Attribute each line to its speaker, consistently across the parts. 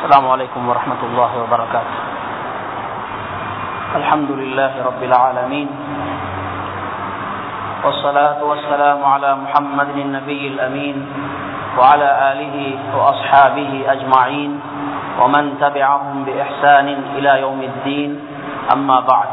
Speaker 1: السلام عليكم ورحمة الله وبركاته الحمد لله رب العالمين والصلاة والسلام على محمد النبي الأمين وعلى آله وأصحابه أجمعين ومن تبعهم بإحسان إلى يوم الدين أما بعد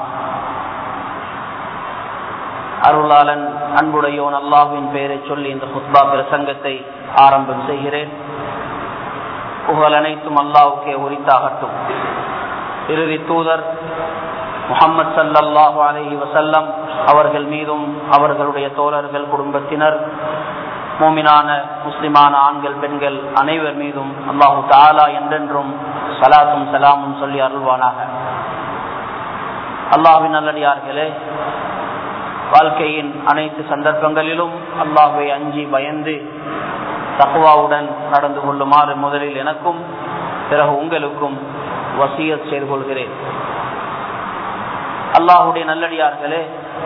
Speaker 1: அருளாளன் அன்புடையோன் அல்லாஹுவின் பெயரை சொல்லி இந்த ஹுத்பா பிரசங்கத்தை ஆரம்பம் செய்கிறேன் புகழ் அனைத்தும் அல்லாவுக்கே உரித்தாகட்டும் இறுதி தூதர் முகமது சல்லாஹூ அலஹி வசல்லம் அவர்கள் மீதும் அவர்களுடைய தோழர்கள் குடும்பத்தினர் மூமினான முஸ்லிமான ஆண்கள் பெண்கள் அனைவர் மீதும் அல்லாஹு தாலா என்றென்றும் சலாத்தும் சலாமும் சொல்லி அருள்வானாக அல்லாஹின் நல்லடியார்களே வாழ்க்கையின் அனைத்து சந்தர்ப்பங்களிலும் அல்லாஹுவை அஞ்சி பயந்து தக்குவாவுடன் நடந்து கொள்ளுமாறு முதலில் எனக்கும் பிறகு உங்களுக்கும் வசிய செய்து கொள்கிறேன் அல்லாஹுடைய நல்லடியார்களே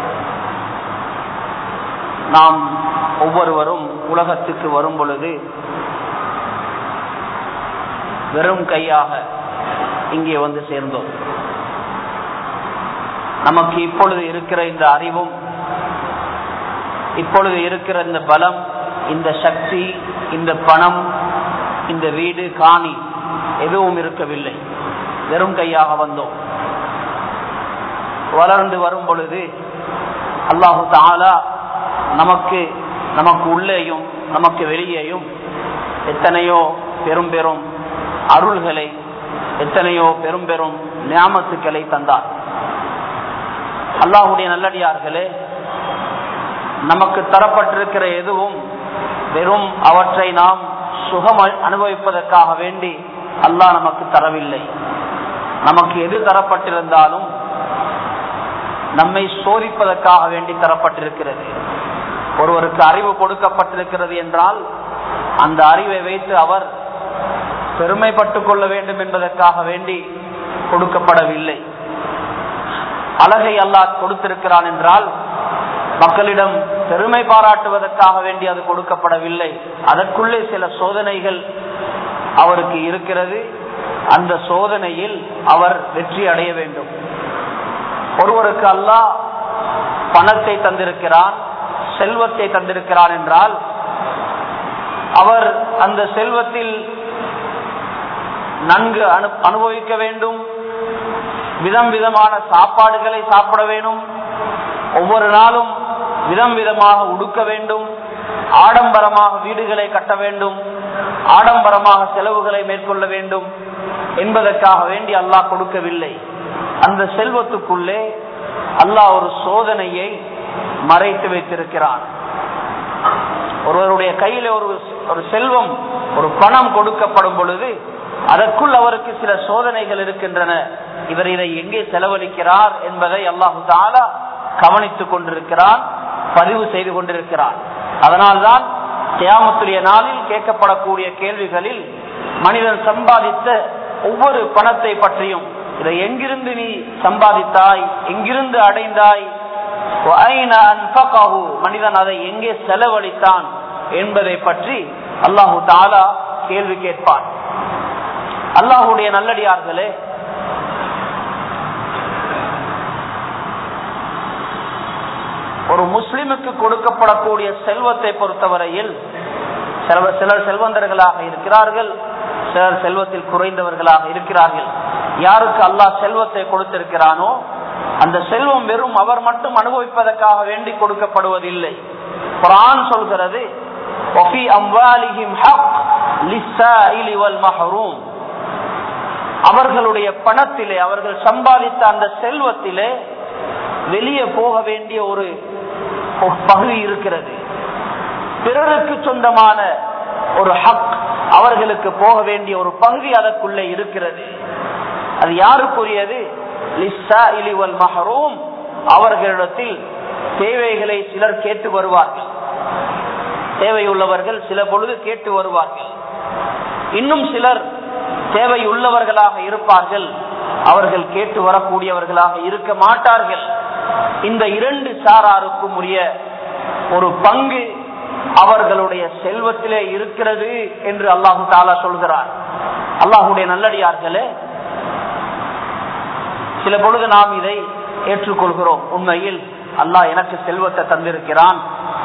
Speaker 1: நாம் ஒவ்வொருவரும் உலகத்துக்கு வரும் பொழுது வெறும் கையாக இங்கே வந்து சேர்ந்தோம் நமக்கு இப்பொழுது இருக்கிற இந்த அறிவும் இப்பொழுது இருக்கிற இந்த பலம் இந்த சக்தி இந்த பணம் இந்த வீடு காணி எதுவும் இருக்கவில்லை வெறும் கையாக வந்தோம் வளர்ந்து வரும் பொழுது அல்லாஹு தாலா நமக்கு நமக்கு உள்ளேயும் நமக்கு வெளியேயும் எத்தனையோ பெரும் பெரும் அருள்களை எத்தனையோ பெரும் பெரும் ஞாபகத்துக்களை தந்தார் அல்லாஹுடைய நல்லடியார்களே நமக்கு தரப்பட்டிருக்கிற எதுவும் வெறும் அவற்றை நாம் சுகம் அனுபவிப்பதற்காக வேண்டி அல்லாஹ் நமக்கு தரவில்லை நமக்கு எது தரப்பட்டிருந்தாலும் நம்மை சோதிப்பதற்காக வேண்டி தரப்பட்டிருக்கிறது ஒருவருக்கு அறிவு கொடுக்கப்பட்டிருக்கிறது என்றால் அந்த அறிவை வைத்து அவர் பெருமைப்பட்டுக் கொள்ள வேண்டும் என்பதற்காக வேண்டி கொடுக்கப்படவில்லை அழகை அல்லாஹ் கொடுத்திருக்கிறான் என்றால் மக்களிடம் பெருமை பாராட்டுவதற்காக வேண்டி அது கொடுக்கப்படவில்லை அதற்குள்ளே சில சோதனைகள் அவருக்கு இருக்கிறது அந்த சோதனையில் அவர் வெற்றி அடைய வேண்டும் ஒருவருக்கு அல்லாஹ் பணத்தை தந்திருக்கிறான் செல்வத்தை தந்திருக்கிறான் என்றால் அவர் அந்த செல்வத்தில் நன்கு அனுபவிக்க வேண்டும் விதம் விதமான சாப்பாடுகளை சாப்பிட வேண்டும் ஒவ்வொரு நாளும் விதம் விதமாக உடுக்க வேண்டும் ஆடம்பரமாக வீடுகளை கட்ட வேண்டும் ஆடம்பரமாக செலவுகளை மேற்கொள்ள வேண்டும் என்பதற்காக வேண்டி அல்லாஹ் கொடுக்கவில்லை அந்த செல்வத்துக்குள்ளே அல்லாஹ் ஒரு சோதனையை மறைத்து வைத்திருக்கிறான் ஒருவருடைய கையில ஒரு ஒரு செல்வம் ஒரு பணம் கொடுக்கப்படும் பொழுது அதற்குள் அவருக்கு சில சோதனைகள் இருக்கின்றன இவர் இதை எங்கே செலவழிக்கிறார் என்பதை அல்லாஹு தாலா கவனித்துக் கொண்டிருக்கிறான் பதிவு செய்து கொண்டிருக்கிறான் அதனால்தான் தியாமத்துடைய நாளில் கேட்கப்படக்கூடிய கேள்விகளில் மனிதன் சம்பாதித்த ஒவ்வொரு பணத்தை பற்றியும் இதை எங்கிருந்து நீ சம்பாதித்தாய் எங்கிருந்து அடைந்தாய் மனிதன் அதை எங்கே செலவழித்தான் என்பதை பற்றி அல்லாஹு தாலா கேள்வி கேட்பான் அல்லாஹுடைய நல்லடியார்களே ஒரு முஸ்லிமுக்கு கொடுக்கப்படக்கூடிய செல்வத்தை பொறுத்தவரையில் சிலர் செல்வந்தர்களாக இருக்கிறார்கள் சிலர் செல்வத்தில் குறைந்தவர்களாக இருக்கிறார்கள் யாருக்கு அல்லாஹ் செல்வத்தை கொடுத்திருக்கிறானோ அந்த செல்வம் வெறும் அவர் மட்டும் அனுபவிப்பதற்காக வேண்டி கொடுக்கப்படுவதில்லை குரான் சொல்கிறது அவர்களுடைய பணத்திலே அவர்கள் சம்பாதித்த அந்த செல்வத்திலே வெளியே போக வேண்டிய ஒரு பகுதி இருக்கிறது பிறருக்கு சொந்தமான ஒரு ஹக் அவர்களுக்கு போக வேண்டிய ஒரு பகுதி அதற்குள்ளே இருக்கிறது அது யாருக்குரியது மஹரூம் அவர்களிடத்தில் தேவைகளை சிலர் கேட்டு வருவார்கள் தேவையுள்ளவர்கள் சில பொழுது கேட்டு வருவார்கள் இன்னும் சிலர் தேவையுள்ளவர்களாக இருப்பார்கள் அவர்கள் கேட்டு வரக்கூடியவர்களாக இருக்க மாட்டார்கள் இந்த இரண்டு சாராருக்கும் உரிய ஒரு பங்கு அவர்களுடைய செல்வத்திலே இருக்கிறது என்று அல்லாஹு தாலா சொல்கிறார் அல்லாஹுடைய நல்லடியார்களே சில பொழுது நாம் இதை ஏற்றுக்கொள்கிறோம் உண்மையில் அல்லாஹ் எனக்கு செல்வத்தை தந்திருக்கிறான்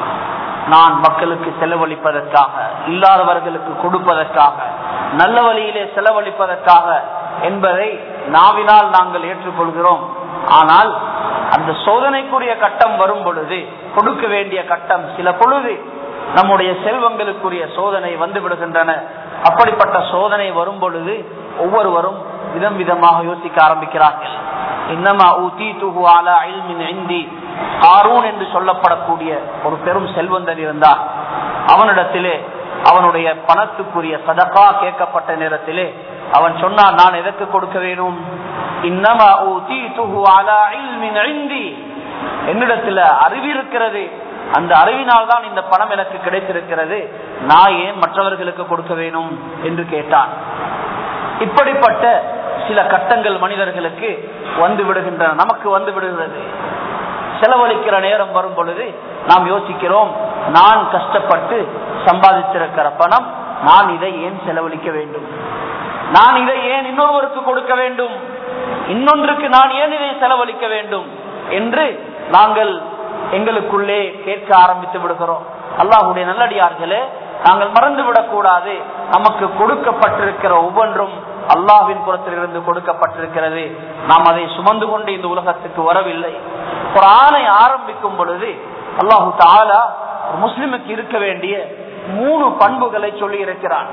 Speaker 1: நான் மக்களுக்கு செலவழிப்பதற்காக இல்லாதவர்களுக்கு கொடுப்பதற்காக நல்ல வழியிலே செலவழிப்பதற்காக என்பதை நாவினால் நாங்கள் ஏற்றுக்கொள்கிறோம் ஆனால் அந்த சோதனைக்குரிய கட்டம் வரும் பொழுது கொடுக்க வேண்டிய கட்டம் சில பொழுது நம்முடைய செல்வங்களுக்குரிய சோதனை வந்து விடுகின்றன அப்படிப்பட்ட சோதனை வரும் பொழுது ஒவ்வொருவரும் விதம் விதமாக யோசிக்க ஆரம்பிக்கிறார்கள் இன்னமா ஊத்தீத்துஹு அலா இல்மின் இந்தி ஹாரூன் என்று சொல்லப்படக்கூடிய ஒரு பெரும் செல்வந்தன் இருந்தார் அவனிடத்திலே அவனுடைய பணத்துக்குரிய சதகா கேட்கப்பட்ட நேரத்திலே அவன் சொன்னான் நான் எதற்கு கொடுக்க வேணும் இன்னமா ஊத்தீத்துஹு அலா இல்மின் இந்தி என்னிடத்துல அறிவு இருக்கிறது அந்த அறிவினால் தான் இந்த பணம் எனக்கு கிடைத்திருக்கிறது நான் ஏன் மற்றவர்களுக்கு கொடுக்க வேணும் என்று கேட்டான் இப்படிப்பட்ட சில கட்டங்கள் மனிதர்களுக்கு வந்து விடுகின்றன நமக்கு வந்து விடுகிறது செலவழிக்கிற நேரம் வரும் பொழுது நாம் யோசிக்கிறோம் நான் கஷ்டப்பட்டு சம்பாதித்திருக்கிற பணம் நான் இதை ஏன் செலவழிக்க வேண்டும் நான் இதை ஏன் இன்னொருவருக்கு கொடுக்க வேண்டும் இன்னொன்றுக்கு நான் ஏன் இதை செலவழிக்க வேண்டும் என்று நாங்கள் எங்களுக்குள்ளே கேட்க ஆரம்பித்து விடுகிறோம் அல்லாஹுடைய நல்லடியார்களே நாங்கள் மறந்து விடக்கூடாது நமக்கு கொடுக்கப்பட்டிருக்கிற ஒவ்வொன்றும் அல்லாஹ்வின் புறத்திலிருந்து கொடுக்கப்பட்டிருக்கிறது நாம் அதை சுமந்து கொண்டு இந்த உலகத்துக்கு வரவில்லை ஒரு ஆணை ஆரம்பிக்கும் பொழுது அல்லாஹு தாலா ஒரு முஸ்லிமுக்கு இருக்க வேண்டிய மூணு பண்புகளை சொல்லி இருக்கிறான்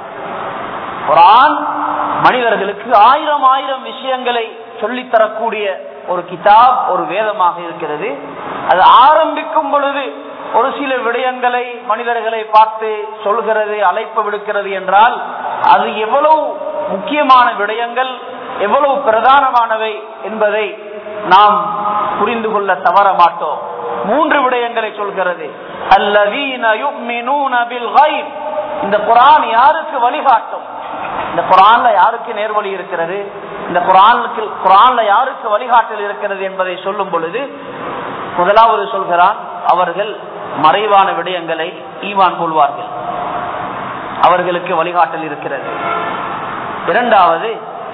Speaker 1: ஒரு ஆண் மனிதர்களுக்கு ஆயிரம் ஆயிரம் விஷயங்களை சொல்லித்தரக்கூடிய ஒரு கிதாப் ஒரு வேதமாக இருக்கிறது அது ஆரம்பிக்கும் பொழுது ஒரு சில விடயங்களை மனிதர்களை பார்த்து சொல்கிறது அழைப்பு விடுக்கிறது என்றால் அது எவ்வளவு முக்கியமான விடயங்கள் எவ்வளவு பிரதானமானவை என்பதை நாம் புரிந்து கொள்ள தவற மாட்டோம் மூன்று விடயங்களை சொல்கிறது அல்லதீன யுக்மினூன பில் கைப் இந்த குரான் யாருக்கு வழிகாட்டும் இந்த குரான்ல யாருக்கு நேர்வழி இருக்கிறது இந்த குரானுக்கு குரான்ல யாருக்கு வழிகாட்டல் இருக்கிறது என்பதை சொல்லும் பொழுது முதலாவது சொல்கிறான் அவர்கள் மறைவான விடயங்களை ஈவான் கொள்வார்கள் அவர்களுக்கு வழிகாட்டல் இருக்கிறது இரண்டாவது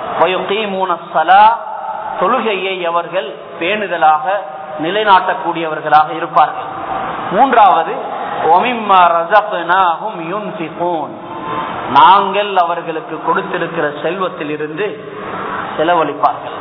Speaker 1: தொழுகையை அவர்கள் பேணுதலாக நிலைநாட்டக்கூடியவர்களாக இருப்பார்கள் மூன்றாவது நாங்கள் அவர்களுக்கு கொடுத்திருக்கிற செல்வத்தில் இருந்து செலவழிப்பார்கள்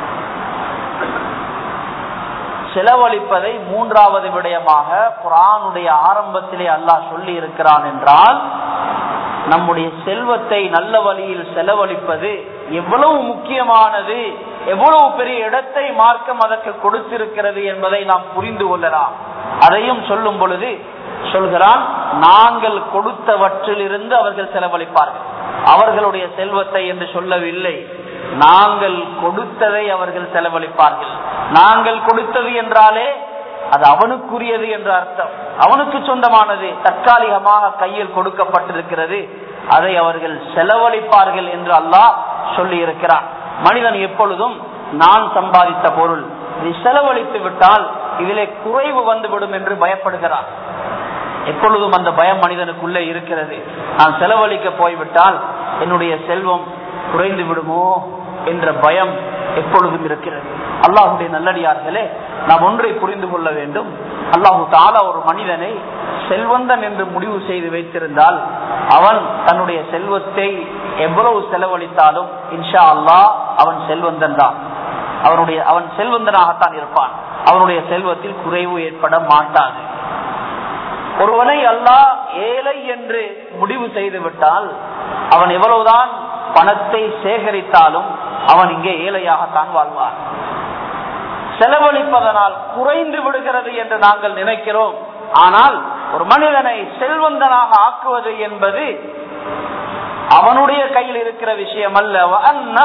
Speaker 1: செலவழிப்பதை மூன்றாவது விடயமாக குரானுடைய ஆரம்பத்திலே அல்லாஹ் சொல்லி இருக்கிறான் என்றால் நம்முடைய செல்வத்தை நல்ல வழியில் செலவழிப்பது எவ்வளவு முக்கியமானது எவ்வளவு பெரிய இடத்தை மார்க்கம் அதற்கு கொடுத்திருக்கிறது என்பதை நாம் புரிந்து கொள்ளலாம் அதையும் சொல்லும் பொழுது சொல்கிறான் நாங்கள் கொடுத்தவற்றிலிருந்து அவர்கள் செலவழிப்பார்கள் அவர்களுடைய செல்வத்தை என்று சொல்லவில்லை நாங்கள் கொடுத்ததை அவர்கள் செலவழிப்பார்கள் நாங்கள் கொடுத்தது என்றாலே அது அவனுக்குரியது என்ற அர்த்தம் அவனுக்கு சொந்தமானது தற்காலிகமாக கையில் கொடுக்கப்பட்டிருக்கிறது அதை அவர்கள் செலவழிப்பார்கள் என்று அல்லாஹ் சொல்லி இருக்கிறான் மனிதன் எப்பொழுதும் நான் சம்பாதித்த பொருள் இதை செலவழித்து விட்டால் இதிலே குறைவு வந்துவிடும் என்று பயப்படுகிறான் எப்பொழுதும் அந்த பயம் மனிதனுக்குள்ளே இருக்கிறது நான் செலவழிக்க போய்விட்டால் என்னுடைய செல்வம் குறைந்து விடுமோ என்ற பயம் எப்பொழுதும் இருக்கிறது அல்லாஹுடைய நல்லடியார்களே நாம் ஒன்றை புரிந்து கொள்ள வேண்டும் அல்லாஹு தாலா ஒரு மனிதனை செல்வந்தன் என்று முடிவு செய்து வைத்திருந்தால் அவன் தன்னுடைய செல்வத்தை எவ்வளவு செலவழித்தாலும் இன்ஷா அல்லாஹ் அவன் செல்வந்தன் தான் அவனுடைய அவன் செல்வந்தனாகத்தான் இருப்பான் அவனுடைய செல்வத்தில் குறைவு ஏற்பட மாட்டாது ஒருவனை அல்லாஹ் ஏழை என்று முடிவு செய்து விட்டால் அவன் எவ்வளவுதான் பணத்தை சேகரித்தாலும் அவன் இங்கே ஏழையாகத்தான் வாழ்வான் செலவழிப்பதனால் குறைந்து விடுகிறது என்று நாங்கள் நினைக்கிறோம் ஆனால் ஒரு மனிதனை செல்வந்தனாக ஆக்குவது என்பது அவனுடைய கையில் இருக்கிற விஷயம் அல்ல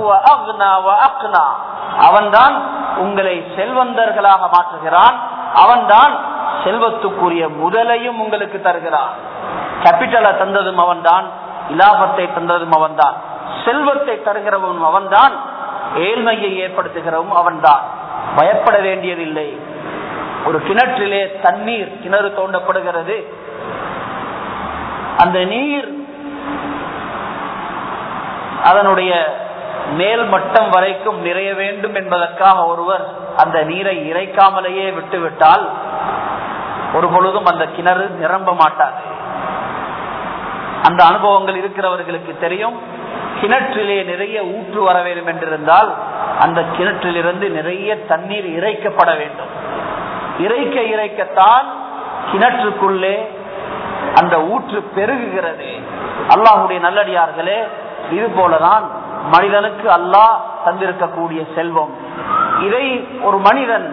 Speaker 1: அவன்தான் உங்களை செல்வந்தர்களாக மாற்றுகிறான் அவன்தான் செல்வத்துக்குரிய முதலையும் உங்களுக்கு தருகிறான் கேபிட்டலை தந்ததும் அவன்தான் இலாபத்தை தந்ததும் அவன்தான் செல்வத்தை தருகிறவனும் அவன்தான் ஏழ்மையை ஏற்படுத்துகிறவன் அவன்தான் பயப்பட வேண்டியதில்லை ஒரு கிணற்றிலே தண்ணீர் கிணறு தோண்டப்படுகிறது அந்த நீர் அதனுடைய மேல் மட்டம் வரைக்கும் நிறைய வேண்டும் என்பதற்காக ஒருவர் அந்த நீரை இறைக்காமலேயே விட்டுவிட்டால் ஒரு பொழுதும் அந்த கிணறு நிரம்ப மாட்டாது அந்த அனுபவங்கள் இருக்கிறவர்களுக்கு தெரியும் கிணற்றிலே நிறைய ஊற்று வர வேண்டும் என்றிருந்தால் அந்த கிணற்றிலிருந்து நிறைய தண்ணீர் இறைக்கப்பட வேண்டும் இறைக்க இறைக்கத்தான் கிணற்றுக்குள்ளே அந்த ஊற்று பெருகுகிறது அல்லாஹுடைய நல்லடியார்களே இது போலதான் மனிதனுக்கு அல்லாஹ் தந்திருக்கக்கூடிய செல்வம் இதை ஒரு மனிதன்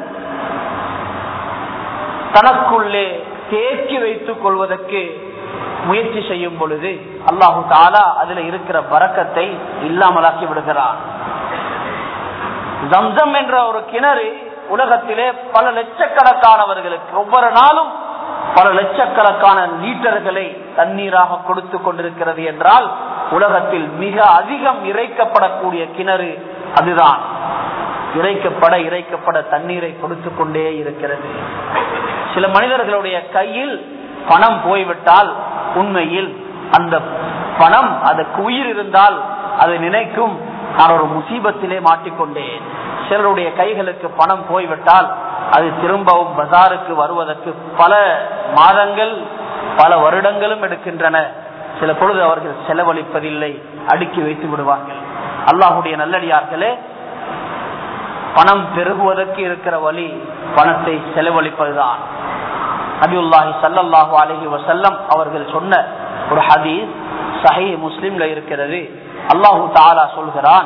Speaker 1: தனக்குள்ளே தேக்கி வைத்துக் கொள்வதற்கு முயற்சி செய்யும் பொழுது அல்லாஹு தாலா அதுல இருக்கிற பறக்கத்தை இல்லாமலாக்கி விடுகிறான் ஜம்சம் என்ற ஒரு கிணறு உலகத்திலே பல லட்சக்கணக்கானவர்களுக்கு ஒவ்வொரு நாளும் பல லட்சக்கணக்கான லீட்டர்களை தண்ணீராக கொடுத்து கொண்டிருக்கிறது என்றால் உலகத்தில் மிக அதிகம் இறைக்கப்படக்கூடிய கிணறு அதுதான் இறைக்கப்பட இறைக்கப்பட தண்ணீரை கொடுத்து கொண்டே இருக்கிறது சில மனிதர்களுடைய கையில் பணம் போய்விட்டால் உண்மையில் அந்த பணம் அதற்கு உயிர் இருந்தால் அது நினைக்கும் நான் ஒரு முசீபத்திலே மாட்டிக்கொண்டேன் சிலருடைய கைகளுக்கு பணம் போய்விட்டால் அது திரும்பவும் பஜாருக்கு வருவதற்கு பல மாதங்கள் பல வருடங்களும் எடுக்கின்றன சில பொழுது அவர்கள் செலவழிப்பதில்லை அடுக்கி வைத்து விடுவார்கள் அல்லாஹுடைய நல்லடியார்களே பணம் பெருகுவதற்கு இருக்கிற வழி பணத்தை செலவழிப்பதுதான் நபியுல்லாஹி சல்லாஹூ அலஹி வசல்லம் அவர்கள் சொன்ன ஒரு ஹதீஸ் சஹி முஸ்லிம்ல இருக்கிறது அல்லாஹு தாலா சொல்கிறான்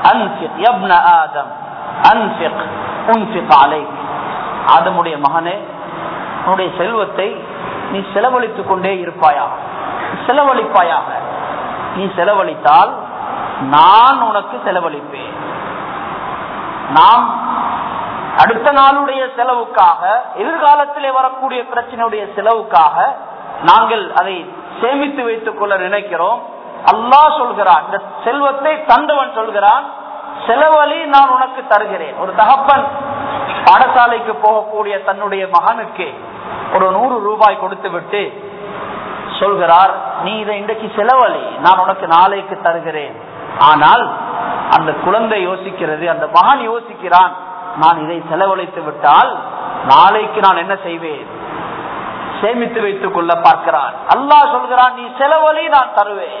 Speaker 1: ஆதமுடைய மகனே உன்னுடைய செல்வத்தை நீ செலவழித்துக் கொண்டே இருப்பாயாக செலவழிப்பாயாக நீ செலவழித்தால் நான் உனக்கு செலவழிப்பேன் நாம் அடுத்த நாளுடைய செலவுக்காக எதிர்காலத்திலே வரக்கூடிய பிரச்சனையுடைய செலவுக்காக நாங்கள் அதை சேமித்து வைத்துக் கொள்ள நினைக்கிறோம் அல்லாஹ் சொல்கிறான் இந்த செல்வத்தை தந்தவன் சொல்கிறான் செலவழி நான் உனக்கு தருகிறேன் ஒரு தகப்பன் பாடசாலைக்கு போகக்கூடிய தன்னுடைய மகனுக்கு ஒரு நூறு ரூபாய் கொடுத்து விட்டு சொல்கிறார் நீ இதை இன்றைக்கு செலவழி நான் உனக்கு நாளைக்கு தருகிறேன் ஆனால் அந்த குழந்தை யோசிக்கிறது அந்த மகன் யோசிக்கிறான் நான் இதை செலவழித்து விட்டால் நாளைக்கு நான் என்ன செய்வேன் சேமித்து வைத்துக் கொள்ள பார்க்கிறான் அல்லாஹ் சொல்கிறான் நீ செலவழி நான் தருவேன்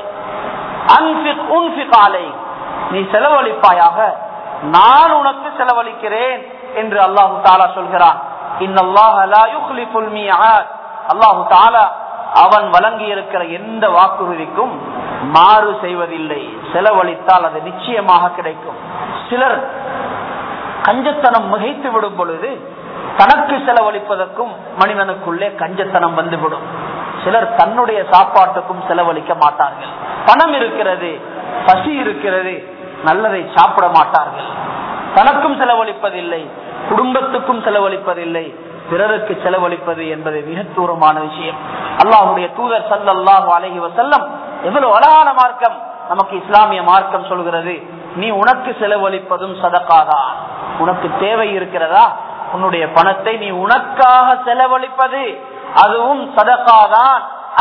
Speaker 1: நீ செலவழிப்பாயாக நான் உனக்கு செலவழிக்கிறேன் என்று அல்லாஹு தாலா சொல்கிறான் அல்லாஹு தாலா அவன் வழங்கி இருக்கிற எந்த வாக்குறுதிக்கும் மாறு செய்வதில்லை செலவழித்தால் அது நிச்சயமாக கிடைக்கும் சிலர் கஞ்சத்தனம் மிகைத்து விடும் பொழுது தனக்கு செலவழிப்பதற்கும் மனிதனுக்குள்ளே கஞ்சத்தனம் வந்துவிடும் சிலர் தன்னுடைய சாப்பாட்டுக்கும் செலவழிக்க மாட்டார்கள் பணம் இருக்கிறது பசி இருக்கிறது நல்லதை சாப்பிட மாட்டார்கள் தனக்கும் செலவழிப்பதில்லை குடும்பத்துக்கும் செலவழிப்பதில்லை பிறருக்கு செலவழிப்பது என்பது மிக தூரமான விஷயம் அல்லாஹுடைய தூதர் சல்லாஹு அலஹி வசல்லம் எவ்வளவு அழகான மார்க்கம் நமக்கு இஸ்லாமிய மார்க்கம் சொல்கிறது நீ உனக்கு செலவழிப்பதும் சதக்காதான் உனக்கு தேவை இருக்கிறதா உன்னுடைய பணத்தை நீ உனக்காக செலவழிப்பது அதுவும் சதக்காதான்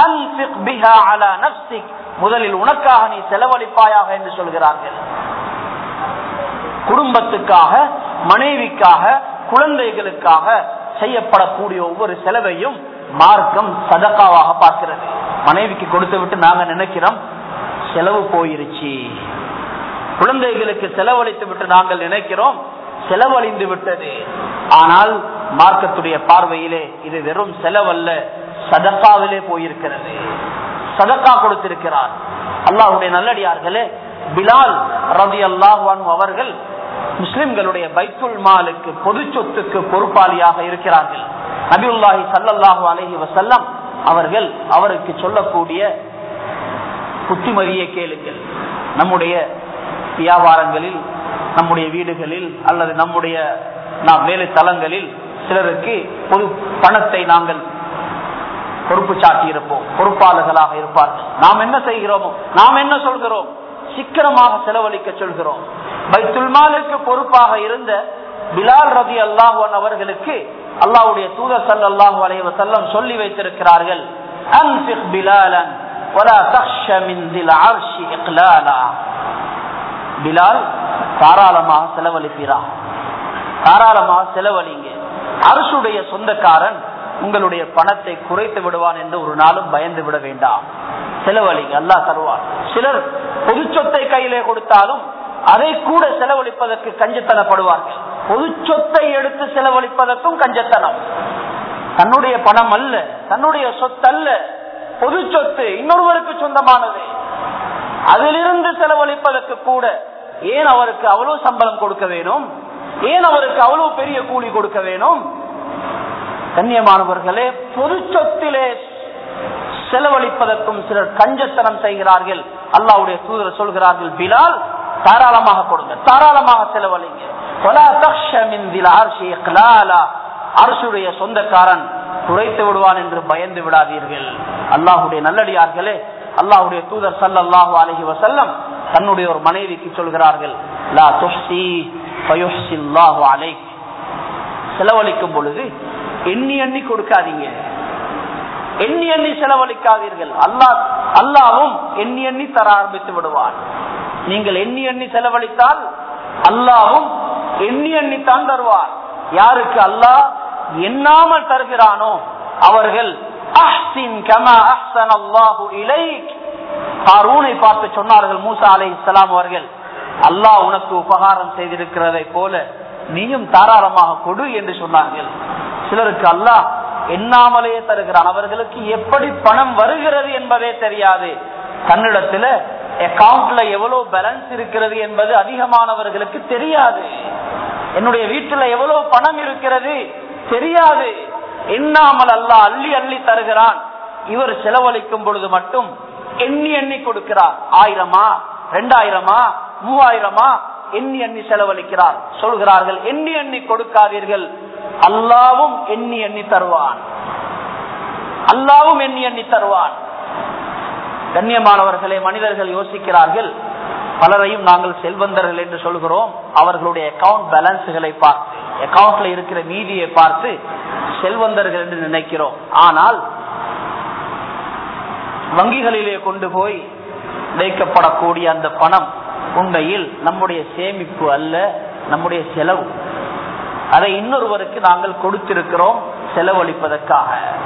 Speaker 1: முதலில் உனக்காக நீ செலவழிப்பாயாக என்று சொல்கிறார்கள் குடும்பத்துக்காக மனைவிக்காக குழந்தைகளுக்காக செய்யப்படக்கூடிய ஒவ்வொரு செலவையும் மார்க்கம் சதக்காவாக பார்க்கிறது மனைவிக்கு கொடுத்து விட்டு நாங்க நினைக்கிறோம் செலவு போயிருச்சு குழந்தைகளுக்கு செலவழித்து விட்டு நாங்கள் நினைக்கிறோம் செலவழிந்து விட்டது ஆனால் மார்க்கத்துடைய பார்வையிலே இது வெறும் செலவல்ல சதக்காவிலே போயிருக்கிறது சதக்கா கொடுத்திருக்கிறார் அல்லாஹுடைய நல்லடியார்களே பிலால் ரவி அல்லாஹான் அவர்கள் முஸ்லிம்களுடைய பைத்துல் மாலுக்கு பொது சொத்துக்கு பொறுப்பாளியாக இருக்கிறார்கள் நபியுல்லாஹி சல்லாஹூ அலஹி வசல்லம் அவர்கள் அவருக்கு சொல்லக்கூடிய புத்திமதியை கேளுங்கள் நம்முடைய வியாபாரங்களில் நம்முடைய வீடுகளில் அல்லது நம்முடைய நாம் வேலை தளங்களில் சிலருக்கு பொது பணத்தை நாங்கள் பொறுப்பு சாட்டி இருப்போம் பொறுப்பாளர்களாக இருப்பார்கள் நாம் என்ன செய்கிறோமோ நாம் என்ன சொல்கிறோம் சிக்கனமாக செலவழிக்க சொல்கிறோம் பைத்துல்மாலுக்கு பொறுப்பாக இருந்த பிலால் ரபி அல்லாஹன் அவர்களுக்கு அல்லாவுடைய தூதர் சல் அல்லாஹு அலைவ செல்லம் சொல்லி வைத்திருக்கிறார்கள் பிலால் தாராளமாக செலவழிப்பீரா தாராளமாக செலவழிங்க அரசுடைய சொந்தக்காரன் உங்களுடைய பணத்தை குறைத்து விடுவான் என்று ஒரு நாளும் பயந்து விட வேண்டாம் செலவழிங்க அல்லா தருவான் சிலர் பொது சொத்தை கையிலே கொடுத்தாலும் அதை கூட செலவழிப்பதற்கு கஞ்சத்தனப்படுவார்கள் பொது சொத்தை எடுத்து செலவழிப்பதற்கும் கஞ்சத்தனம் தன்னுடைய பணம் அல்ல தன்னுடைய சொத்து அல்ல பொது சொத்து இன்னொருவருக்கு சொந்தமானது அதிலிருந்து செலவழிப்பதற்கு கூட ஏன் அவருக்கு அவ்வளவு சம்பளம் கொடுக்க வேணும் ஏன் அவருக்கு அவ்வளவு பெரிய கூலி கொடுக்க வேணும் கண்ணியமானவர்களே பொது சொத்திலே செலவழிப்பதற்கும் சிலர் கஞ்சத்தனம் செய்கிறார்கள் அல்லாவுடைய தூதர் சொல்கிறார்கள் பிலால் தாராளமாக கொடுங்க தாராளமாக செலவழிங்க அரசுடைய சொந்தக்காரன் குறைத்து விடுவான் என்று பயந்து விடாதீர்கள் அல்லாஹுடைய நல்லடியார்களே அல்லாஹுடைய தூதர் சல்லாஹூ அலஹி வசல்லம் தன்னுடைய ஒரு மனைவிக்கு சொல்கிறார்கள் லா துஹ்சி ஃபயுஹ்சில்லாஹு அலைக் செலவழிக்கும் பொழுது எண்ணி எண்ணி கொடுக்காதீங்க எண்ணி எண்ணி செலவழிக்காதீர்கள் அல்லாஹ் அல்லாவும் எண்ணி எண்ணி தர ஆரம்பித்து விடுவான் நீங்கள் எண்ணி எண்ணி செலவழித்தால் அல்லாவும் எண்ணி எண்ணித்தான் தருவார் யாருக்கு அல்லாஹ் எண்ணாமல் தருகிறானோ அவர்கள் பார்த்து சொன்னார்கள் மூசா அலை இஸ்லாம் அவர்கள் அல்லாஹ் உனக்கு உபகாரம் செய்திருக்கிறதை போல நீயும் தாராளமாக கொடு என்று சொன்னார்கள் சிலருக்கு அல்லாஹ் எண்ணாமலே தருகிறான் அவர்களுக்கு எப்படி பணம் வருகிறது என்பதே தெரியாது தன்னிடத்துல அக்கவுண்ட்ல எவ்வளவு பேலன்ஸ் இருக்கிறது என்பது அதிகமானவர்களுக்கு தெரியாது என்னுடைய வீட்டுல எவ்வளவு பணம் இருக்கிறது தெரியாது எண்ணாமல் அல்ல அள்ளி அள்ளி தருகிறான் இவர் செலவழிக்கும் பொழுது மட்டும் எண்ணி எண்ணி கொடுக்கிறார் ஆயிரமா ரெண்டாயிரமா மூவாயிரமா எண்ணி எண்ணி செலவழிக்கிறார் சொல்கிறார்கள் எண்ணி எண்ணி கொடுக்காதீர்கள் அல்லாவும் எண்ணி எண்ணி தருவான் அல்லாவும் எண்ணி எண்ணி தருவான் கண்ணியமானவர்களே மனிதர்கள் யோசிக்கிறார்கள் பலரையும் நாங்கள் செல்வந்தர்கள் என்று சொல்கிறோம் அவர்களுடைய அக்கவுண்ட் பேலன்ஸுகளை பார்த்து அக்கவுண்ட்ல இருக்கிற மீதியை பார்த்து செல்வந்தர்கள் என்று நினைக்கிறோம் ஆனால் வங்கிகளிலே கொண்டு போய் வைக்கப்படக்கூடிய அந்த பணம் உண்மையில் நம்முடைய சேமிப்பு அல்ல நம்முடைய செலவு அதை இன்னொருவருக்கு நாங்கள் கொடுத்திருக்கிறோம் செலவழிப்பதற்காக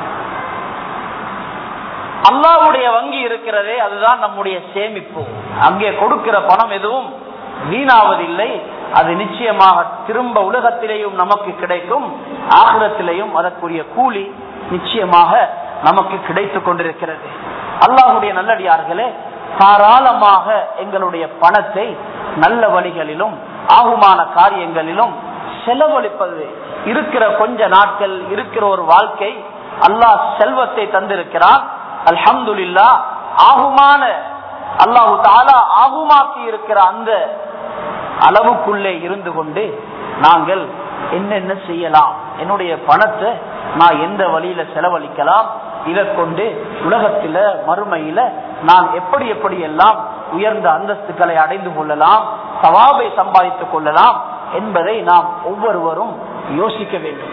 Speaker 1: அல்லாவுடைய வங்கி இருக்கிறதே அதுதான் நம்முடைய சேமிப்பு அங்கே கொடுக்கிற பணம் எதுவும் வீணாவதில்லை அது நிச்சயமாக திரும்ப உலகத்திலேயும் நமக்கு கிடைக்கும் ஆகிரத்திலேயும் அதற்குரிய கூலி நிச்சயமாக நமக்கு கிடைத்துக் கொண்டிருக்கிறது அல்லாஹுடைய நல்லடியார்களே தாராளமாக எங்களுடைய பணத்தை நல்ல வழிகளிலும் ஆகுமான காரியங்களிலும் செலவழிப்பது இருக்கிற கொஞ்ச நாட்கள் இருக்கிற ஒரு வாழ்க்கை அல்லாஹ் செல்வத்தை தந்திருக்கிறான் அல்ஹம்துல்லா ஆகுமான அல்லாஹு தாலா ஆகுமாக்கி இருக்கிற அந்த அளவுக்குள்ளே இருந்து கொண்டு நாங்கள் என்னென்ன செய்யலாம் என்னுடைய பணத்தை நான் எந்த வழியில செலவழிக்கலாம் இதை கொண்டு உலகத்தில மறுமையில நான் எப்படி எப்படி எல்லாம் உயர்ந்த அந்தஸ்துக்களை அடைந்து கொள்ளலாம் சவாபை சம்பாதித்துக் கொள்ளலாம் என்பதை நாம் ஒவ்வொருவரும் யோசிக்க வேண்டும்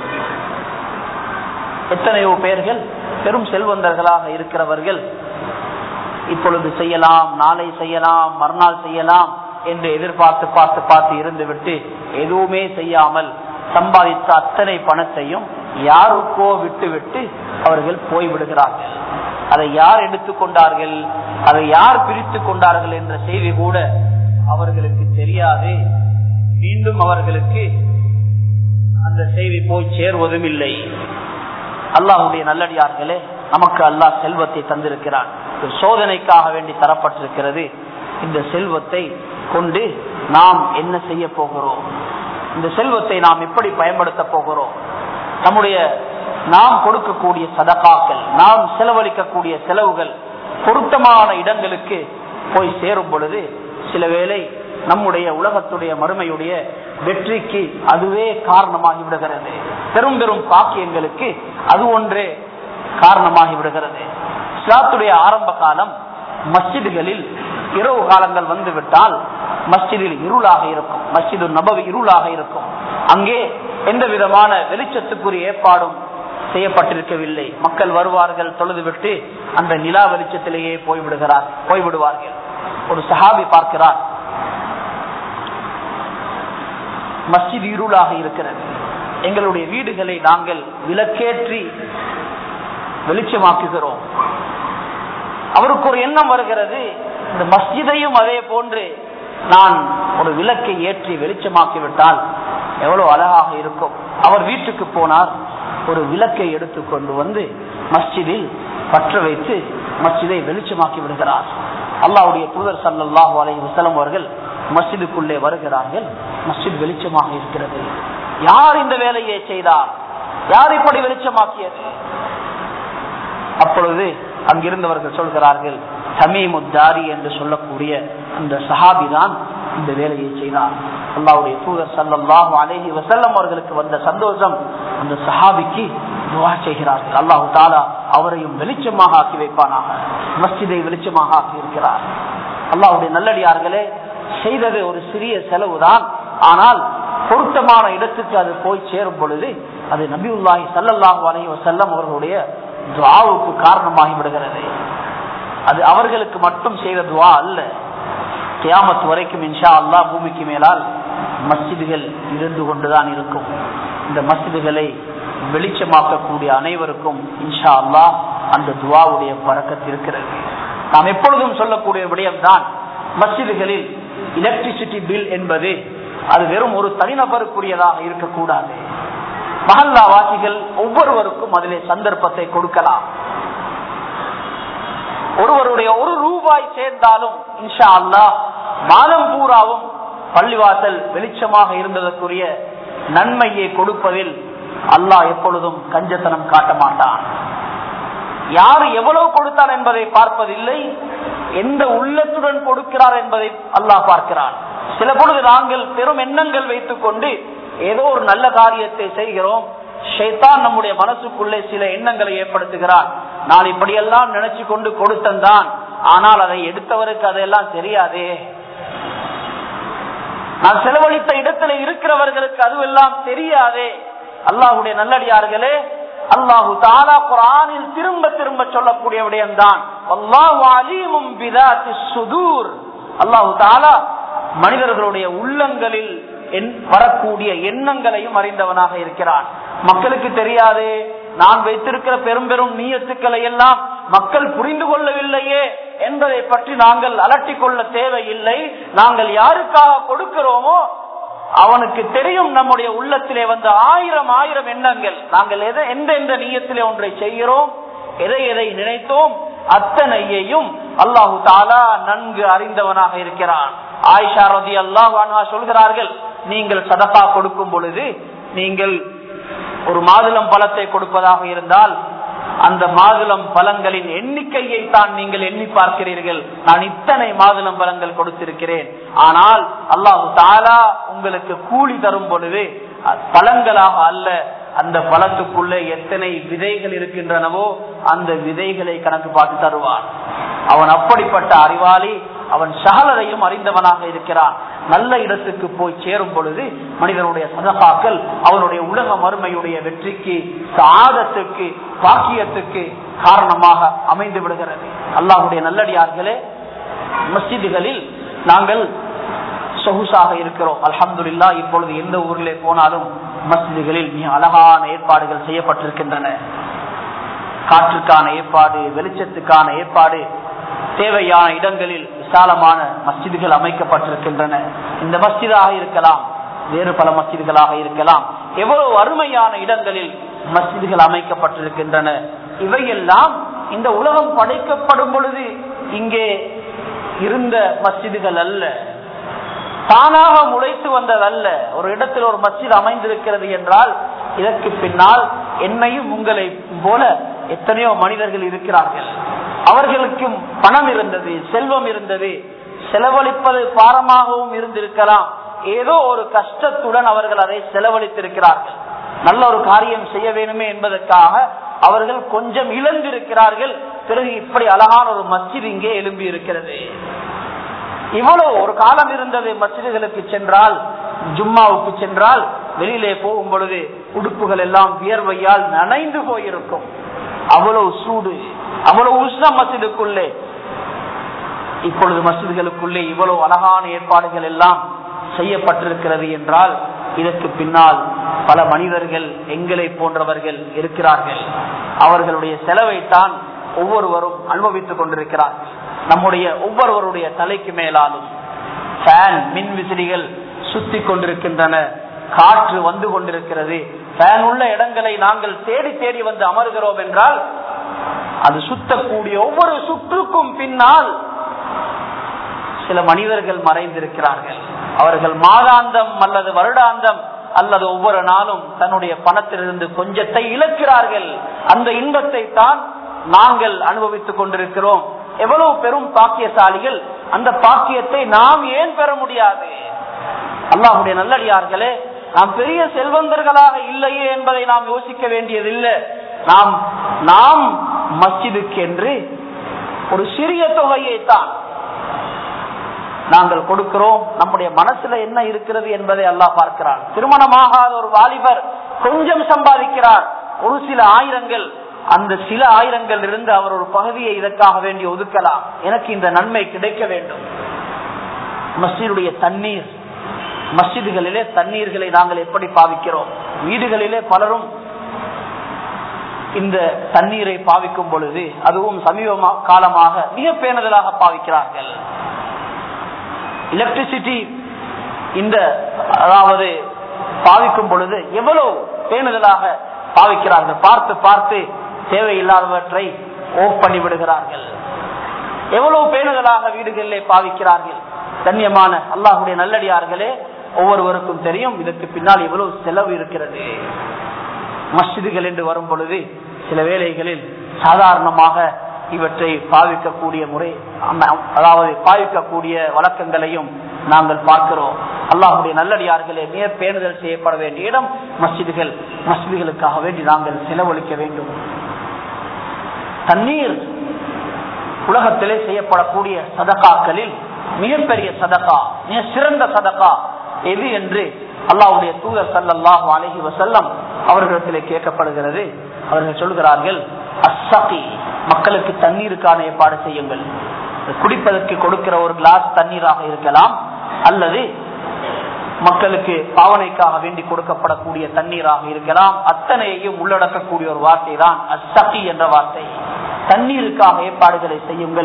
Speaker 1: எத்தனையோ பேர்கள் பெரும் செல்வந்தர்களாக இருக்கிறவர்கள் இப்பொழுது செய்யலாம் நாளை செய்யலாம் மறுநாள் செய்யலாம் என்று எதிர்பார்த்து பார்த்து பார்த்து இருந்து விட்டு எதுவுமே செய்யாமல் சம்பாதித்த அத்தனை பணத்தையும் யாருக்கோ விட்டு விட்டு அவர்கள் போய்விடுகிறார்கள் அதை யார் எடுத்துக்கொண்டார்கள் அதை யார் பிரித்து கொண்டார்கள் என்ற செய்தி கூட அவர்களுக்கு தெரியாது மீண்டும் அவர்களுக்கு அந்த செய்தி போய் சேருவதும் இல்லை அல்லாஹுடைய நல்லடியார்களே நமக்கு அல்லாஹ் செல்வத்தை தந்திருக்கிறான் சோதனைக்காக வேண்டி தரப்பட்டிருக்கிறது இந்த செல்வத்தை கொண்டு நாம் என்ன செய்ய போகிறோம் இந்த செல்வத்தை நாம் எப்படி பயன்படுத்த போகிறோம் நம்முடைய நாம் கொடுக்கக்கூடிய சதகாக்கள் நாம் செலவழிக்கக்கூடிய செலவுகள் பொருத்தமான இடங்களுக்கு போய் சேரும் பொழுது சில வேளை நம்முடைய உலகத்துடைய மறுமையுடைய வெற்றிக்கு அதுவே காரணமாகி விடுகிறது பெரும் பெரும் பாக்கியங்களுக்கு அது ஒன்றே காரணமாகி விடுகிறது இஸ்லாத்துடைய ஆரம்ப காலம் மஸ்ஜிதுகளில் இரவு காலங்கள் வந்துவிட்டால் மஸ்ஜிதில் இருளாக இருக்கும் மஸ்ஜிது நபவி இருளாக இருக்கும் அங்கே எந்த விதமான வெளிச்சத்துக்குரிய ஏற்பாடும் செய்யப்பட்டிருக்கவில்லை மக்கள் வருவார்கள் தொழுதுவிட்டு அந்த நிலா வெளிச்சத்திலேயே போய்விடுகிறார் போய்விடுவார்கள் ஒரு சஹாபி பார்க்கிறார் மஸ்ஜித் இருளாக இருக்கிறது எங்களுடைய வீடுகளை நாங்கள் விளக்கேற்றி வெளிச்சமாக்குகிறோம் அவருக்கு ஒரு எண்ணம் வருகிறது இந்த மஸ்ஜிதையும் அதே போன்று நான் ஒரு விளக்கை ஏற்றி வெளிச்சமாக்கி விட்டால் எவ்வளவு அழகாக இருக்கும் அவர் வீட்டுக்கு போனார் ஒரு விளக்கை எடுத்துக்கொண்டு வந்து மஸ்ஜிதில் பற்ற வைத்து மஸ்ஜிதை வெளிச்சமாக்கி விடுகிறார் அல்லாவுடைய தூதர் சல்லாஹூ அலை வசலம் அவர்கள் மஸ்ஜிதுக்குள்ளே வருகிறார்கள் மஸ்ஜித் வெளிச்சமாக இருக்கிறது யார் இந்த வேலையை செய்தார் யார் இப்படி வெளிச்சமாக்கியது அப்பொழுது அங்கிருந்தவர்கள் சொல்கிறார்கள் தமீமுத்தாரி என்று சொல்லக்கூடிய அந்த சஹாபி தான் இந்த வேலையை செய்தார் அல்லாவுடைய தூதர் சல்லாஹூ அலேஹி வசல்லம் அவர்களுக்கு வந்த சந்தோஷம் அந்த சஹாபிக்கு துவா செய்கிறார்கள் அல்லாஹு தாலா அவரையும் வெளிச்சமாக ஆக்கி வைப்பானாக மஸ்ஜிதை வெளிச்சமாக ஆக்கி இருக்கிறார் அல்லாவுடைய நல்லடியார்களே செய்தது ஒரு சிறிய செலவுதான் ஆனால் பொருத்தமான இடத்துக்கு அது போய் சேரும் பொழுது அது நபியுல்லாஹி சல்லல்லாஹு அலைஹி வசல்லம் அவர்களுடைய துவாவுக்கு காரணமாகி விடுகிறது அது அவர்களுக்கு மட்டும் செய்த துவா அல்ல கியாமத் வரைக்கும் இன்ஷா அல்லா பூமிக்கு மேலால் மஸ்ஜிதுகள் இருந்து கொண்டுதான் இருக்கும் இந்த மஸ்ஜிதுகளை வெளிச்சமாக்கக்கூடிய அனைவருக்கும் இன்ஷா அல்லா அந்த துவாவுடைய பறக்கத்து இருக்கிறது நாம் எப்பொழுதும் சொல்லக்கூடிய விடயம்தான் மஸ்ஜிதுகளில் எலக்ட்ரிசிட்டி பில் என்பது அது வெறும் ஒரு தனிநபருக்குரியதாக இருக்கக்கூடாது மஹல்லா வாசிகள் ஒவ்வொருவருக்கும் அதிலே சந்தர்ப்பத்தை கொடுக்கலாம் ஒருவருடைய ஒரு ரூபாய் சேர்ந்தாலும் இன்ஷா அல்லா மாதம் பூராவும் பள்ளிவாசல் வெளிச்சமாக இருந்ததற்குரிய நன்மையை கொடுப்பதில் அல்லாஹ் எப்பொழுதும் கஞ்சத்தனம் காட்ட மாட்டான் யார் எவ்வளவு கொடுத்தார் என்பதை பார்ப்பதில்லை எந்த உள்ளத்துடன் கொடுக்கிறார் என்பதை அல்லாஹ் பார்க்கிறான் சில பொழுது நாங்கள் பெரும் எண்ணங்கள் வைத்துக் கொண்டு ஏதோ ஒரு நல்ல காரியத்தை செய்கிறோம் ஷைத்தான் நம்முடைய மனசுக்குள்ளே சில எண்ணங்களை ஏற்படுத்துகிறான் நான் இப்படியெல்லாம் நினைச்சு கொண்டு கொடுத்தந்தான் ஆனால் அதை எடுத்தவருக்கு அதெல்லாம் தெரியாதே நான் செலவழித்த இடத்துல இருக்கிறவர்களுக்கு அதுவெல்லாம் தெரியாதே அல்லாஹுடைய நல்லடியார்களே அல்லாஹு தாலா குரானில் திரும்ப திரும்ப சொல்லக்கூடிய விடயம்தான் அல்லாஹு அலீமும் சுதூர் அல்லாஹு தாலா மனிதர்களுடைய உள்ளங்களில் வரக்கூடிய எண்ணங்களையும் அறிந்தவனாக இருக்கிறான் மக்களுக்கு தெரியாது நான் வைத்திருக்கிற பெரும் பெரும் நீயத்துக்களை எல்லாம் மக்கள் புரிந்து கொள்ளவில்லையே என்பதை பற்றி நாங்கள் அலட்டிக் கொள்ள தேவையில்லை நாங்கள் யாருக்காக கொடுக்கிறோமோ அவனுக்கு தெரியும் நம்முடைய உள்ளத்திலே வந்த ஆயிரம் ஆயிரம் எண்ணங்கள் நாங்கள் எதை எந்த எந்த நீயத்திலே ஒன்றை செய்கிறோம் எதை எதை நினைத்தோம் அத்தனையையும் அல்லாஹு தாலா நன்கு அறிந்தவனாக இருக்கிறான் ஆயிஷா ரதி அல்லாஹ் சொல்கிறார்கள் நீங்கள் சதப்பா கொடுக்கும் பொழுது நீங்கள் ஒரு மாதுளம் பழத்தை கொடுப்பதாக இருந்தால் அந்த மாதுளம் பழங்களின் எண்ணிக்கையை தான் நீங்கள் எண்ணி பார்க்கிறீர்கள் நான் இத்தனை மாதுளம் பழங்கள் கொடுத்திருக்கிறேன் ஆனால் அல்லாஹு தாலா உங்களுக்கு கூலி தரும் பொழுது பழங்களாக அல்ல அந்த பழத்துக்குள்ள எத்தனை விதைகள் இருக்கின்றனவோ அந்த விதைகளை கணக்கு பார்த்து தருவான் அவன் அப்படிப்பட்ட அறிவாளி அவன் சகலரையும் அறிந்தவனாக இருக்கிறான் நல்ல இடத்துக்கு போய் சேரும் பொழுது மனிதனுடைய சதகாக்கள் அவனுடைய உலக மறுமையுடைய வெற்றிக்கு சாதத்துக்கு பாக்கியத்துக்கு காரணமாக அமைந்து விடுகிறது அல்லாஹுடைய நல்லடியார்களே மஸ்ஜிதுகளில் நாங்கள் சொகுசாக இருக்கிறோம் அலமதுல்லா இப்பொழுது எந்த ஊரிலே போனாலும் மஸ்ஜிதுகளில் மிக அழகான ஏற்பாடுகள் செய்யப்பட்டிருக்கின்றன காற்றுக்கான ஏற்பாடு வெளிச்சத்துக்கான ஏற்பாடு தேவையான இடங்களில் விசாலமான மஸ்ஜிதுகள் அமைக்கப்பட்டிருக்கின்றன இந்த மஸ்ஜிதாக இருக்கலாம் வேறு பல மஸ்ஜிதுகளாக இருக்கலாம் எவ்வளவு அருமையான இடங்களில் மஸ்ஜிதுகள் அமைக்கப்பட்டிருக்கின்றன இவையெல்லாம் இந்த உலகம் படைக்கப்படும் பொழுது இங்கே இருந்த மஸ்ஜிதுகள் அல்ல தானாக முளைத்து வந்ததல்ல ஒரு இடத்தில் ஒரு மஸ்ஜித் அமைந்திருக்கிறது என்றால் இதற்கு பின்னால் என்னையும் உங்களை போல எத்தனையோ மனிதர்கள் இருக்கிறார்கள் அவர்களுக்கும் பணம் இருந்தது செல்வம் இருந்தது செலவழிப்பது பாரமாகவும் இருந்திருக்கலாம் ஏதோ ஒரு கஷ்டத்துடன் அவர்கள் அதை செலவழித்திருக்கிறார்கள் நல்ல ஒரு காரியம் செய்ய வேணுமே என்பதற்காக அவர்கள் கொஞ்சம் இழந்திருக்கிறார்கள் பிறகு இப்படி அழகான ஒரு மஸ்ஜித் இங்கே எழும்பி இருக்கிறது இவ்வளவு ஒரு காலம் இருந்தது மசிதிகளுக்கு சென்றால் ஜும்மாவுக்கு சென்றால் வெளியிலே போகும் பொழுது உடுப்புகள் எல்லாம் வியர்வையால் நனைந்து போயிருக்கும் அவ்வளவு சூடு அவ்வளவு உஷ்ணம் மசிதுக்குள்ளே இப்பொழுது மசிதிகளுக்குள்ளே இவ்வளவு அழகான ஏற்பாடுகள் எல்லாம் செய்யப்பட்டிருக்கிறது என்றால் இதற்கு பின்னால் பல மனிதர்கள் எங்களை போன்றவர்கள் இருக்கிறார்கள் அவர்களுடைய செலவைத்தான் ஒவ்வொருவரும் அனுபவித்துக் கொண்டிருக்கிறார்கள் நம்முடைய ஒவ்வொருவருடைய தலைக்கு மேலாலும் ஃபேன் மின் விசிறிகள் சுத்தி கொண்டிருக்கின்றன காற்று வந்து கொண்டிருக்கிறது ஃபேன் உள்ள இடங்களை நாங்கள் தேடி தேடி வந்து அமர்கிறோம் என்றால் அது சுத்தக்கூடிய ஒவ்வொரு சுற்றுக்கும் பின்னால் சில மனிதர்கள் மறைந்திருக்கிறார்கள் அவர்கள் மாதாந்தம் அல்லது வருடாந்தம் அல்லது ஒவ்வொரு நாளும் தன்னுடைய பணத்திலிருந்து கொஞ்சத்தை இழக்கிறார்கள் அந்த இன்பத்தை தான் நாங்கள் அனுபவித்துக் கொண்டிருக்கிறோம் எவ்வளவு பெரும் பாக்கியசாலிகள் அந்த பாக்கியத்தை நாம் ஏன் பெற முடியாது அல்லாஹுடைய நல்லடியார்களே நாம் பெரிய செல்வந்தர்களாக இல்லையே என்பதை நாம் யோசிக்க வேண்டியதில்லை நாம் நாம் மஸ்ஜிதுக்கு என்று ஒரு சிறிய தொகையை தான் நாங்கள் கொடுக்கிறோம் நம்முடைய மனசுல என்ன இருக்கிறது என்பதை அல்லாஹ் பார்க்கிறான் திருமணமாகாத ஒரு வாலிபர் கொஞ்சம் சம்பாதிக்கிறார் ஒரு சில ஆயிரங்கள் அந்த சில ஆயிரங்கள் இருந்து அவர் ஒரு பகுதியை இதற்காக வேண்டி ஒதுக்கலாம் எனக்கு இந்த நன்மை கிடைக்க வேண்டும் மஸ்ஜிதுடைய தண்ணீர் மஸ்ஜிதுகளிலே தண்ணீர்களை நாங்கள் எப்படி பாவிக்கிறோம் வீடுகளிலே பலரும் இந்த தண்ணீரை பாவிக்கும் பொழுது அதுவும் சமீப காலமாக மிக பேணுதலாக பாவிக்கிறார்கள் எலக்ட்ரிசிட்டி இந்த அதாவது பாவிக்கும் பொழுது எவ்வளவு பேணுதலாக பாவிக்கிறார்கள் பார்த்து பார்த்து தேவையில்லாதவற்றை ஓஃப் பண்ணி விடுகிறார்கள் எவ்வளவு பேணுதலாக வீடுகளிலே பாவிக்கிறார்கள் கண்ணியமான அல்லாஹுடைய நல்லடியார்களே ஒவ்வொருவருக்கும் தெரியும் இதற்கு பின்னால் எவ்வளவு செலவு இருக்கிறது மஸ்ஜிதுகள் என்று வரும் பொழுது சில வேளைகளில் சாதாரணமாக இவற்றை பாவிக்கக்கூடிய முறை அதாவது பாவிக்கக்கூடிய வழக்கங்களையும் நாங்கள் பார்க்கிறோம் அல்லாஹுடைய நல்லடியார்களே மிக பேணுதல் செய்யப்பட வேண்டிய இடம் மஸ்ஜிதுகள் மஸ்ஜிதுகளுக்காக வேண்டி நாங்கள் செலவழிக்க வேண்டும் தண்ணீர் உலகத்திலே செய்யப்படக்கூடிய சதகாக்களில் மிகப்பெரிய சதகா மிக சிறந்த சதகா எது என்று அல்லாவுடைய தூதர் சல்லாஹ் அலஹி வசல்லம் அவர்களிடத்திலே கேட்கப்படுகிறது அவர்கள் சொல்கிறார்கள் அசகி மக்களுக்கு தண்ணீருக்கான ஏற்பாடு செய்யுங்கள் குடிப்பதற்கு கொடுக்கிற ஒரு கிளாஸ் தண்ணீராக இருக்கலாம் அல்லது மக்களுக்கு பாவனைக்காக வேண்டி கொடுக்கப்படக்கூடிய தண்ணீராக இருக்கலாம் அத்தனையையும் உள்ளடக்கக்கூடிய ஒரு வார்த்தை தான் அசகி என்ற வார்த்தை தண்ணீருக்காக ஏற்பாடுகளை செய்யுங்கள்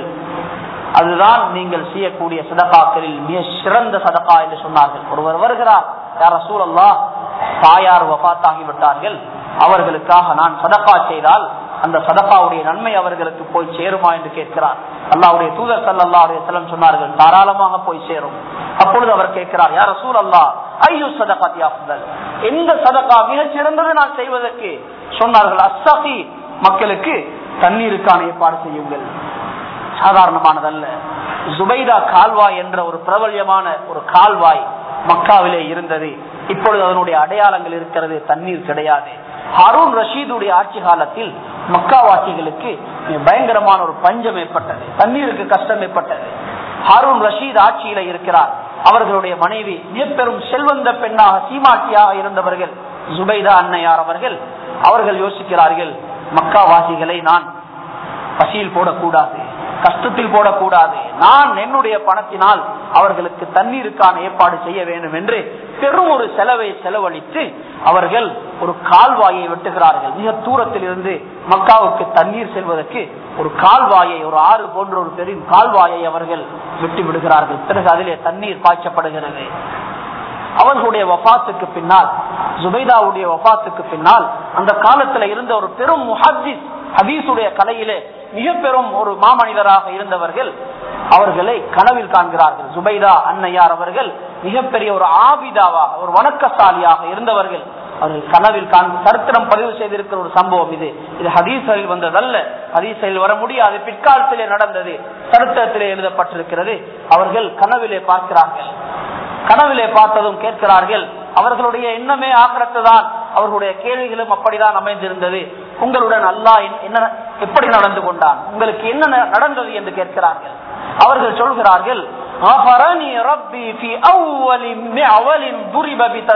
Speaker 1: அதுதான் நீங்கள் செய்யக்கூடிய சதகாக்களில் மிக சிறந்த சதகா என்று சொன்னார்கள் ஒருவர் வருகிறார் யார சூழல்லா தாயார் வபாத்தாகிவிட்டார்கள் அவர்களுக்காக நான் சதகா செய்தால் அந்த சதகாவுடைய நன்மை அவர்களுக்கு போய் சேருமா என்று கேட்கிறார் அல்லாவுடைய தூதர் சல்லா செல்லம் சொன்னார்கள் தாராளமாக போய் சேரும் அப்பொழுது அவர் கேட்கிறார் யார சூழ் அல்லா ஐயோ சதகாத்தியாசுதல் எந்த சதகா மிக சிறந்தது நான் செய்வதற்கு சொன்னார்கள் அசகி மக்களுக்கு தண்ணீருக்கான ஏற்பாடு செய்யுங்கள் சாதாரணமானதல்ல ஜுபைதா கால்வாய் என்ற ஒரு பிரபல்யமான ஒரு கால்வாய் மக்காவிலே இருந்தது இப்பொழுது அதனுடைய அடையாளங்கள் இருக்கிறது தண்ணீர் கிடையாது ஹரூன் ரஷீதுடைய ஆட்சி காலத்தில் மக்காவாசிகளுக்கு பயங்கரமான ஒரு பஞ்சம் ஏற்பட்டது தண்ணீருக்கு கஷ்டம் ஏற்பட்டது ஹாரூன் ரஷீத் ஆட்சியில இருக்கிறார் அவர்களுடைய மனைவி மிகப்பெரும் செல்வந்த பெண்ணாக சீமாட்டியாக இருந்தவர்கள் ஜுபைதா அன்னையார் அவர்கள் அவர்கள் யோசிக்கிறார்கள் மக்காவாசிகளை நான் பசியில் போடக்கூடாது கஷ்டத்தில் போடக்கூடாது நான் என்னுடைய பணத்தினால் அவர்களுக்கு தண்ணீருக்கான ஏற்பாடு செய்ய வேண்டும் என்று பெரும் ஒரு செலவை செலவழித்து அவர்கள் ஒரு கால்வாயை வெட்டுகிறார்கள் மிக தூரத்தில் இருந்து மக்காவுக்கு தண்ணீர் செல்வதற்கு ஒரு கால்வாயை ஒரு ஆறு போன்ற ஒரு பெரும் கால்வாயை அவர்கள் விட்டு விடுகிறார்கள் பிறகு அதிலே தண்ணீர் பாய்ச்சப்படுகிறது அவர்களுடைய வபாத்துக்கு பின்னால் ஜுபைதாவுடைய வபாத்துக்கு பின்னால் அந்த காலத்துல இருந்த ஒரு பெரும் முஹாஜிஸ் ஹதீசுடைய கலையிலே மிக பெரும் ஒரு மாமனிதராக இருந்தவர்கள் அவர்களை கனவில் காண்கிறார்கள் சுபைதா அன்னையார் அவர்கள் மிகப்பெரிய ஒரு ஆபிதாவாக ஒரு வணக்கசாலியாக இருந்தவர்கள் அவர்கள் கனவில் காண்பு சரித்திரம் பதிவு செய்திருக்கிற ஒரு சம்பவம் இது இது ஹதீசலில் வந்ததல்ல ஹதீசலில் வர முடியாது பிற்காலத்திலே நடந்தது சரித்திரத்திலே எழுதப்பட்டிருக்கிறது அவர்கள் கனவிலே பார்க்கிறார்கள் கனவிலே பார்த்ததும் கேட்கிறார்கள் அவர்களுடைய எண்ணமே ஆக்கிரத்து தான் அவர்களுடைய கேள்விகளும் அப்படிதான் அமைந்திருந்தது உங்களுடன் அல்லாஹ் என்ன எப்படி நடந்து கொண்டான் உங்களுக்கு என்ன நடந்தது என்று கேட்கிறார்கள் அவர்கள் சொல்கிறார்கள்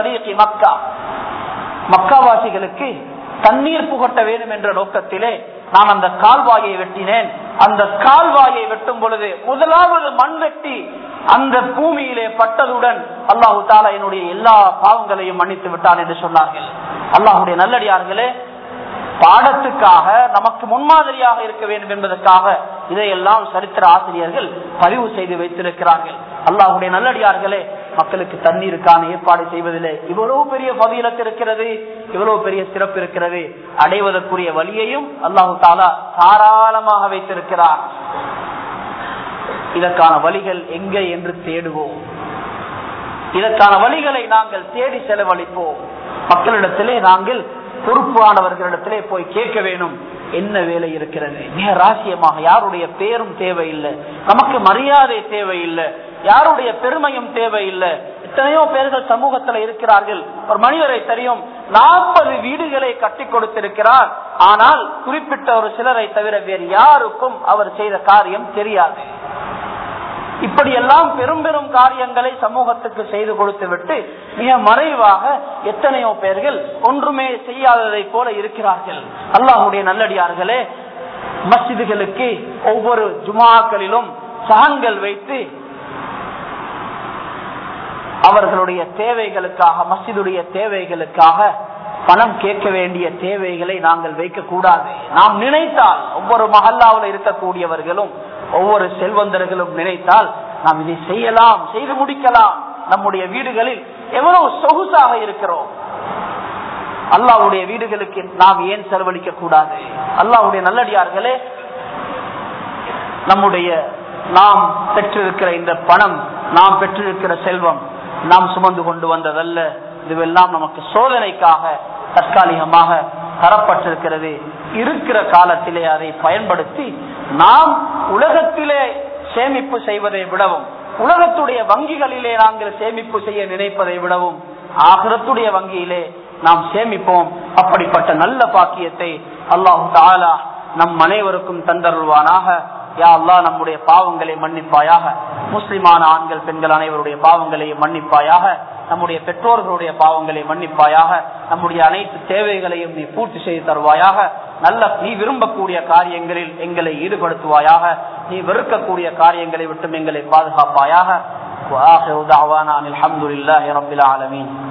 Speaker 1: மக்காவாசிகளுக்கு தண்ணீர் புகட்ட வேண்டும் என்ற நோக்கத்திலே நான் அந்த கால்வாயை வெட்டினேன் அந்த கால்வாயை வெட்டும் பொழுது முதலாவது மண் வெட்டி அந்த பூமியிலே பட்டதுடன் அல்லாஹு தாலா என்னுடைய எல்லா பாவங்களையும் மன்னித்து விட்டான் என்று சொன்னார்கள் அல்லாஹுடைய நல்லடியார்களே பாடத்துக்காக நமக்கு முன்மாதிரியாக இருக்க வேண்டும் என்பதற்காக இதையெல்லாம் சரித்திர ஆசிரியர்கள் பதிவு செய்து வைத்திருக்கிறார்கள் அல்லாஹுடைய நல்லடியார்களே மக்களுக்கு தண்ணீருக்கான ஏற்பாடு செய்வதிலே இவ்வளவு பெரிய பவியலத்து இருக்கிறது இவ்வளவு பெரிய சிறப்பு இருக்கிறது அடைவதற்குரிய வழியையும் அல்லாஹு தாலா தாராளமாக வைத்திருக்கிறார் இதற்கான வழிகள் எங்கே என்று தேடுவோம் இதற்கான வழிகளை நாங்கள் தேடி செலவழிப்போம் மக்களிடத்திலே நாங்கள் பொறுப்பானவர்களிடத்திலே போய் கேட்க வேணும் என்ன வேலை இருக்கிறது மிக ராசியமாக யாருடைய பேரும் தேவையில்லை நமக்கு மரியாதை தேவையில்லை யாருடைய பெருமையும் தேவையில்லை எத்தனையோ பேர்கள் சமூகத்தில் இருக்கிறார்கள் ஒரு மனிதரை தெரியும் நாற்பது வீடுகளை கட்டி கொடுத்திருக்கிறார் ஆனால் குறிப்பிட்ட ஒரு சிலரை தவிர வேறு யாருக்கும் அவர் செய்த காரியம் தெரியாது இப்படியெல்லாம் பெரும் பெரும் காரியங்களை சமூகத்துக்கு செய்து கொடுத்து விட்டு மிக மறைவாக எத்தனையோ பேர்கள் ஒன்றுமே செய்யாததை போல இருக்கிறார்கள் அல்லாஹுடைய நல்லடியார்களே மஸ்ஜிதுகளுக்கு ஒவ்வொரு ஜுமாக்களிலும் சகங்கள் வைத்து அவர்களுடைய தேவைகளுக்காக மஸ்ஜிதுடைய தேவைகளுக்காக பணம் கேட்க வேண்டிய தேவைகளை நாங்கள் வைக்க கூடாது நாம் நினைத்தால் ஒவ்வொரு மஹல்லாவில் இருக்கக்கூடியவர்களும் ஒவ்வொரு செல்வந்தர்களும் நினைத்தால் நாம் இதை செய்யலாம் செய்து முடிக்கலாம் நம்முடைய வீடுகளில் எவ்வளவு சொகுசாக இருக்கிறோம் அல்லாவுடைய வீடுகளுக்கு நாம் ஏன் செலவழிக்க கூடாது அல்லாவுடைய நல்லடியார்களே நம்முடைய நாம் பெற்றிருக்கிற இந்த பணம் நாம் பெற்றிருக்கிற செல்வம் நாம் சுமந்து கொண்டு வந்ததல்ல இதுவெல்லாம் நமக்கு சோதனைக்காக தற்காலிகமாக தரப்பட்டிருக்கிறது இருக்கிற காலத்திலே அதை பயன்படுத்தி நாம் உலகத்திலே சேமிப்பு செய்வதை விடவும் உலகத்துடைய வங்கிகளிலே நாங்கள் சேமிப்பு செய்ய நினைப்பதை விடவும் ஆகிரத்துடைய வங்கியிலே நாம் சேமிப்போம் அப்படிப்பட்ட நல்ல பாக்கியத்தை அல்லாஹு தாலா நம் அனைவருக்கும் தந்தருள்வானாக யா அல்லா நம்முடைய பாவங்களை மன்னிப்பாயாக முஸ்லிமான ஆண்கள் பெண்கள் அனைவருடைய பாவங்களையும் மன்னிப்பாயாக நம்முடைய பெற்றோர்களுடைய பாவங்களை மன்னிப்பாயாக நம்முடைய அனைத்து தேவைகளையும் நீ பூர்த்தி செய்து தருவாயாக நல்ல நீ விரும்பக்கூடிய காரியங்களில் எங்களை ஈடுபடுத்துவாயாக நீ வெறுக்கக்கூடிய காரியங்களை விட்டும் எங்களை பாதுகாப்பாயாக الحمد لله رب العالمين